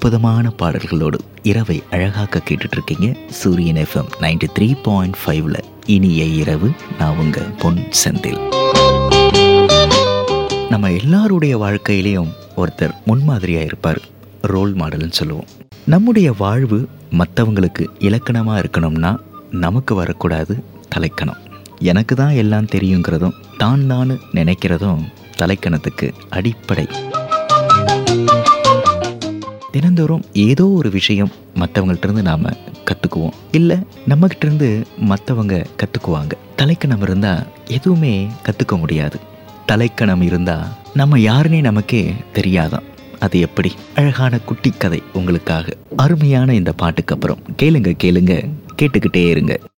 அற்புதமான பாடல்களோடு இரவை அழகாக்க கேட்டுட்டு இருக்கீங்க சூரியன் எஃப்எம் நைன்டி த்ரீ பாயிண்ட் ஃபைவ்ல இனிய இரவு நான் உங்க பொன் செந்தில் நம்ம எல்லாருடைய வாழ்க்கையிலையும் ஒருத்தர் முன்மாதிரியாக இருப்பார் ரோல் மாடல்னு சொல்லுவோம் நம்முடைய வாழ்வு மற்றவங்களுக்கு இலக்கணமாக இருக்கணும்னா நமக்கு வரக்கூடாது தலைக்கணம் எனக்கு தான் எல்லாம் தெரியுங்கிறதும் தான் தான் நினைக்கிறதும் தலைக்கணத்துக்கு அடிப்படை தினந்தோறும் ஏதோ ஒரு விஷயம் மற்றவங்கள்ட்ட நாம் கற்றுக்குவோம் இல்லை நம்மகிட்ட இருந்து மற்றவங்க கற்றுக்குவாங்க தலைக்கணம் இருந்தால் எதுவுமே கற்றுக்க முடியாது தலைக்கணம் இருந்தால் நம்ம யாருன்னே நமக்கே தெரியாதான் அது எப்படி அழகான குட்டி கதை உங்களுக்காக அருமையான இந்த பாட்டுக்கு அப்புறம் கேளுங்க கேளுங்க கேட்டுக்கிட்டே இருங்க